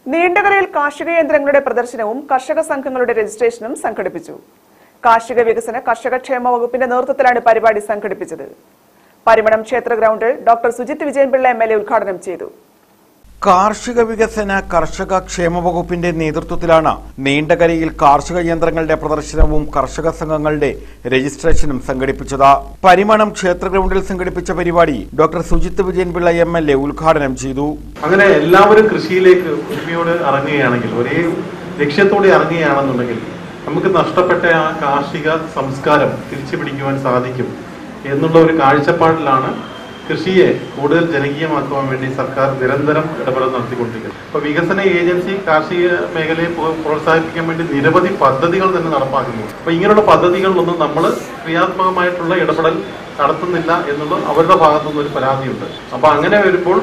നീണ്ടകരയിൽ കാർഷിക യന്ത്രങ്ങളുടെ പ്രദർശനവും കർഷക സംഘങ്ങളുടെ രജിസ്ട്രേഷനും സംഘടിപ്പിച്ചു കാർഷിക വികസന കർഷക ക്ഷേമ വകുപ്പിന്റെ നേതൃത്വത്തിലാണ് പരിപാടി സംഘടിപ്പിച്ചത് പരിമണം ക്ഷേത്ര ഗ്രൗണ്ടിൽ doctor Sujith Vijayanpillai M L A ഉദ്ഘാടനം ചെയ്തു കാർഷിക വികസന കർഷക ക്ഷേമ വകുപ്പിന്റെ നേതൃത്വത്തിലാണ് നീണ്ടകരയിൽ കാർഷിക യന്ത്രങ്ങളുടെ പ്രദർശനവും കർഷക സംഘങ്ങളുടെ രജിസ്ട്രേഷനും സംഘടിപ്പിച്ചത് പരിമണം ക്ഷേത്ര ഗ്രൗണ്ടിൽ സംഘടിപ്പിച്ച പരിപാടി doctor Sujith Vijayanpillai M L A ഉദ്ഘാടനം ചെയ്തു അങ്ങനെ എല്ലാവരും കൃഷിയിലേക്ക് ഒരുമയോട് ഇറങ്ങുകയാണെങ്കിൽ ഒരേ ലക്ഷ്യത്തോടെ ഇറങ്ങുകയാണെന്നുണ്ടെങ്കിൽ നമുക്ക് നഷ്ടപ്പെട്ട ആ കാർഷിക സംസ്കാരം തിരിച്ചു പിടിക്കുവാൻ സാധിക്കും എന്നുള്ള ഒരു കാഴ്ചപ്പാടിലാണ് കൃഷിയെ കൂടുതൽ ജനകീയമാക്കുവാൻ വേണ്ടി സർക്കാർ നിരന്തരം ഇടപെടൽ നടത്തിക്കൊണ്ടിരിക്കുന്നത് അപ്പൊ വികസന ഏജൻസി കാർഷിക മേഖലയെ പ്ര- പ്രോത്സാഹിപ്പിക്കാൻ വേണ്ടി നിരവധി പദ്ധതികൾ തന്നെ നടപ്പാക്കുന്നു അപ്പൊ ഇങ്ങനെയുള്ള പദ്ധതികളിലൊന്നും നമ്മൾ ക്രിയാത്മകമായിട്ടുള്ള ഇടപെടൽ നടത്തുന്നില്ല എന്നുള്ള അവരുടെ ഭാഗത്തുനിന്ന് ഒരു പരാതിയുണ്ട് അപ്പൊ അങ്ങനെ വരുമ്പോൾ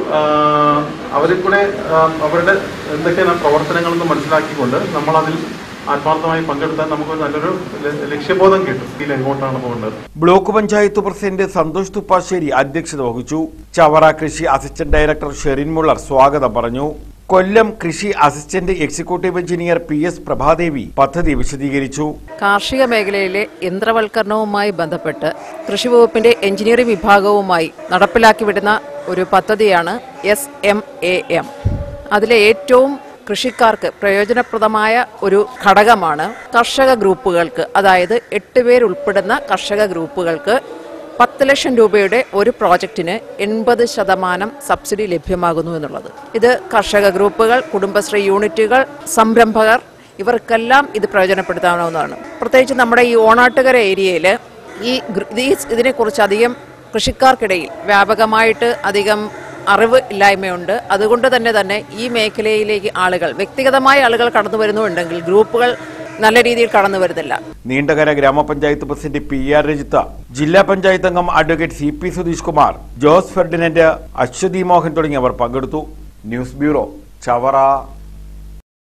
അവരെ കൂടെ ആ, അവരുടെ എന്തൊക്കെയാണ് പ്രവർത്തനങ്ങളെന്ന് മനസ്സിലാക്കിക്കൊണ്ട് നമ്മൾ അതിൽ ആത്മാർത്ഥമായി പങ്കെടുത്താൽ നമുക്ക് നല്ലൊരു ല- ലക്ഷ്യബോധം കിട്ടും ഇതിൽ എങ്ങോട്ടാണ് പോകേണ്ടത് ബ്ലോക്ക് പഞ്ചായത്ത് പ്രസിഡന്റ് സന്തോഷ് തുപ്പാശ്ശേരി അധ്യക്ഷത വഹിച്ചു ചവറ കൃഷി അസിസ്റ്റന്റ് ഡയറക്ടർ ഷെറിൻ മുള്ളർ സ്വാഗതം പറഞ്ഞു കൊല്ലം കൃഷി assistant executive engineer P S Prabhadevi പദ്ധതി വിശദീകരിച്ചു കാർഷിക മേഖലയിലെ യന്ത്രവൽക്കരണവുമായി ബന്ധപ്പെട്ട് കൃഷിവകുപ്പിന്റെ എഞ്ചിനീയറിംഗ് വിഭാഗവുമായി നടപ്പിലാക്കി വിടുന്ന ഒരു പദ്ധതിയാണ് എസ് എം എ എം അതിലെ ഏറ്റവും കൃഷിക്കാർക്ക് പ്രയോജനപ്രദമായ ഒരു ഘടകമാണ് കർഷക ഗ്രൂപ്പുകൾക്ക് അതായത് എട്ട് പേരുൾപ്പെടുന്ന കർഷക ഗ്രൂപ്പുകൾക്ക് പത്ത് ലക്ഷം രൂപയുടെ ഒരു പ്രോജക്റ്റിന് എൺപത് ശതമാനം സബ്സിഡി ലഭ്യമാകുന്നു എന്നുള്ളത് ഇത് കർഷക ഗ്രൂപ്പുകൾ കുടുംബശ്രീ യൂണിറ്റുകൾ സംരംഭകർ ഇവർക്കെല്ലാം ഇത് പ്രയോജനപ്പെടുത്താവുന്നതാണ് പ്രത്യേകിച്ച് നമ്മുടെ ഈ ഓണാട്ടുകര ഏരിയയിൽ ഈ ഗ്ര- ഈ ഇതിനെക്കുറിച്ച് അധികം കൃഷിക്കാർക്കിടയിൽ വ്യാപകമായിട്ട് അധികം അറിവ് ഇല്ലായ്മയുണ്ട് അതുകൊണ്ട് തന്നെ തന്നെ ഈ മേഖലയിലേക്ക് ആളുകൾ വ്യക്തിഗതമായ ആളുകൾ കടന്നു വരുന്നുണ്ടെങ്കിൽ ഗ്രൂപ്പുകൾ നല്ല രീതിയിൽ കടന്നു വരുന്നില്ല നീണ്ടകര ഗ്രാമപഞ്ചായത്ത് പ്രസിഡന്റ് പി ആർ രജിത്ത ജില്ലാ പഞ്ചായത്ത് അംഗം advocate C P Sudheesh Kumar Jose Ferdinand Aswathy Mohan തുടങ്ങിയവർ പങ്കെടുത്തു ന്യൂസ് ബ്യൂറോ ചവറ